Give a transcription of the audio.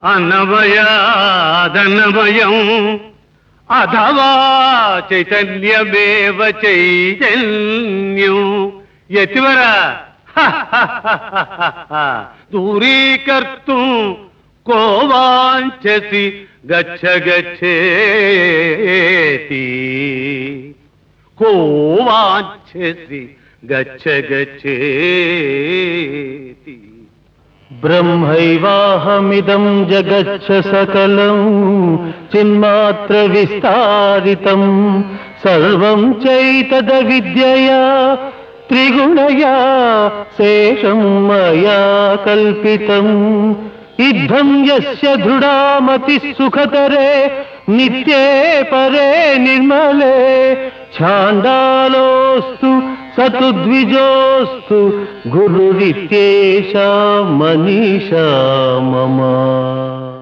అన్నమయాదన్నమయం అథవా చైతన్యమేవ చైతన్యం యతివర దూరీకర్తుం కో వాంఛసి గచ్చ గచ్చేతి కో వాంఛసి గచ్చ గచ్చేతి బ్రహ్మైవాహమిదం జగచ్చ సకలం చిన్మాత్ర విస్తారితం సర్వం చైతద విద్యయా త్రిగుణయా శేషం మయా కల్పితం ఇద్ధం యస్య దృఢామతి సుఖతరే నిత్యే పరే నిర్మలే ఛాండాలోస్తు సతు ద్విజోస్తు గురురిత్యేషా మనీషా మమ